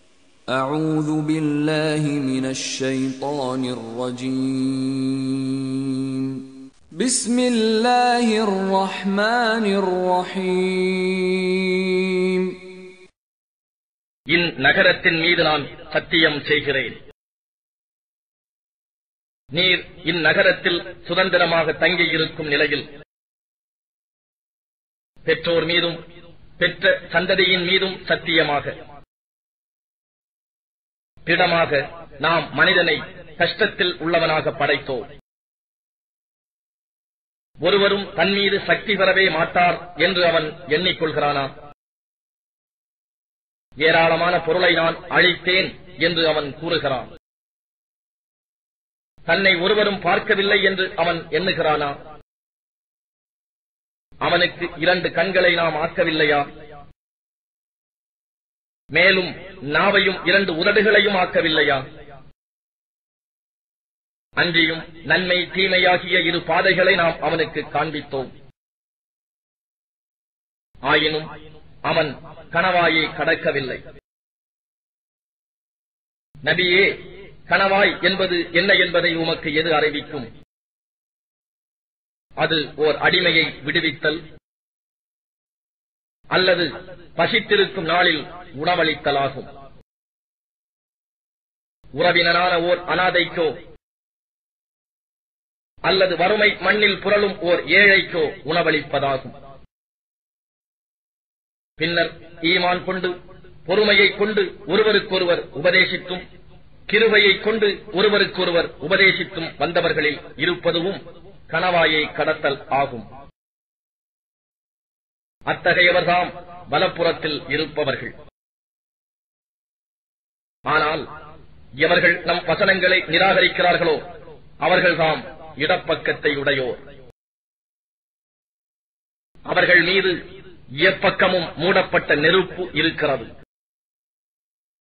أعوذ بالله من الشيطان الرجيم بسم الله الرحمن الرحيم இந்நகரத்தின் மீது நான் சத்தியம் செய்கிறேன் நீர் இந்நகரத்தில் சுதந்திரமாக தங்கியிருக்கும் நிலையில் பெற்றோர் மீதும் பெற்ற சந்ததியின் மீதும் சத்தியமாக திடமாக நாம் மனிதனை கஷ்டத்தில் உள்ளவனாக படைத்தோம் ஒருவரும் தன் மீது சக்தி பெறவே மாட்டார் என்று அவன் எண்ணிக்கொள்கிறானா ஏராளமான பொருளை நான் அழித்தேன் என்று அவன் கூறுகிறான் தன்னை ஒருவரும் பார்க்கவில்லை என்று அவன் எண்ணுகிறானா அவனுக்கு இரண்டு கண்களை நாம் ஆக்கவில்லையா மேலும் நாவையும் இரண்டு உதடுகளையும் ஆக்கவில்லையா அன்றியும் நன்மை தீமையாகிய இரு பாதைகளை நாம் அவனுக்கு காண்பித்தோம் ஆயினும் அவன் கணவாயை கடக்கவில்லை நபியே கணவாய் என்பது என்ன என்பதை உமக்கு எது அறிவிக்கும் அது ஓர் அடிமையை விடுவித்தல் அல்லது பசித்திருக்கும் நாளில் உணவளித்தலாகும் உறவினரான ஓர் அனாதைக்கோ அல்லது வறுமை மண்ணில் புரளும் ஓர் ஏழைக்கோ உணவளிப்பதாகும் பின்னர் ஈமான் கொண்டு பொறுமையைக் கொண்டு ஒருவருக்கொருவர் உபதேசித்தும் கிருபையைக் கொண்டு ஒருவருக்கொருவர் உபதேசித்தும் வந்தவர்களில் இருப்பதுவும் கணவாயை கடத்தல் ஆகும் அத்தகையவர்தாம் வலப்புறத்தில் இருப்பவர்கள் ஆனால் எவர்கள் நம் வசனங்களை நிராகரிக்கிறார்களோ அவர்கள்தாம் இடப்பக்கத்தை உடையோர் அவர்கள் மீது எப்பக்கமும் மூடப்பட்ட நெருப்பு இருக்கிறது